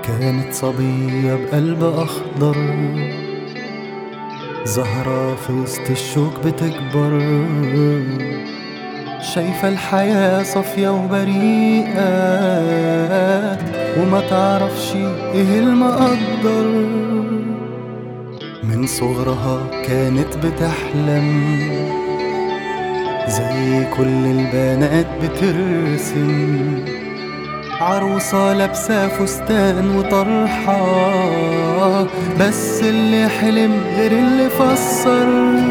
كانت صبية بقلب أخضر زهرة في وسط الشوك بتكبر شايفة الحياة صافية وبريئة وما تعرفش ايه المقدر من صغرها كانت بتحلم زي كل البنات بترسم عروسة لابسة فستان وطرحة بس اللي حلم غير اللي فسر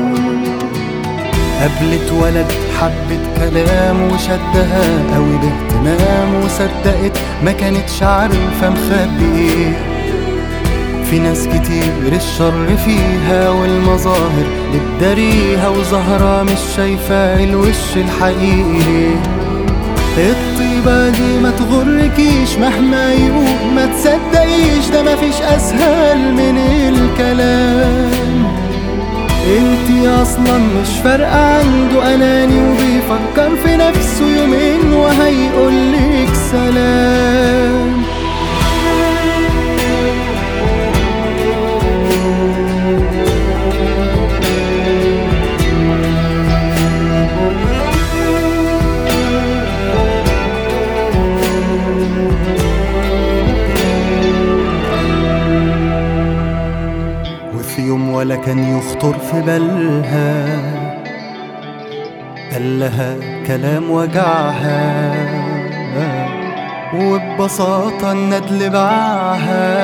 قابلت ولد حبت كلام وشدها قوي باهتمام وصدقت ما كانتش عارفة مخبي ايه في ناس كتير الشر فيها والمظاهر بتداريها وزهرة مش شايفة الوش الحقيقي الطيبة دي ما تغركيش مهما يقول ما تصدقيش ده مفيش أسهل من الكلام انتي اصلا مش فارقة عنده اناني وبيفكر في نفسه يومين وهيقولك سلام وفي يوم ولا كان يخطر في بالها قال لها كلام وجعها وببساطة الندل باعها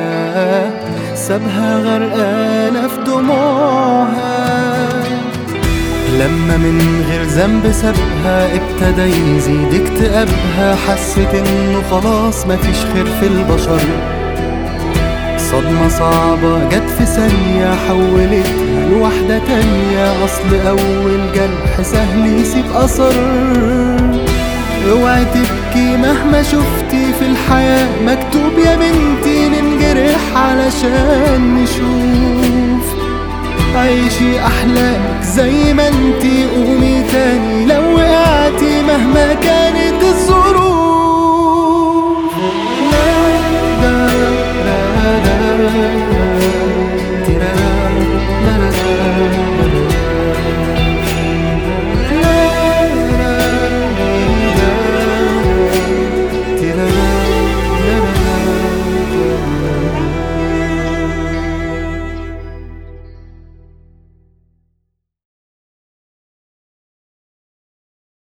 سابها غرقانة في دموعها لما من غير ذنب سابها ابتدى يزيد اكتئابها حست انه خلاص مفيش خير في البشر صدمة صعبة جت في ثانية حولتها لواحدة تانية أصل أول جرح سهل يسيب أثر اوعي تبكي مهما شفتي في الحياة مكتوب يا بنتي ننجرح علشان نشوف عيشي أحلامك زي ما انتي قومي تاني لو وقعتي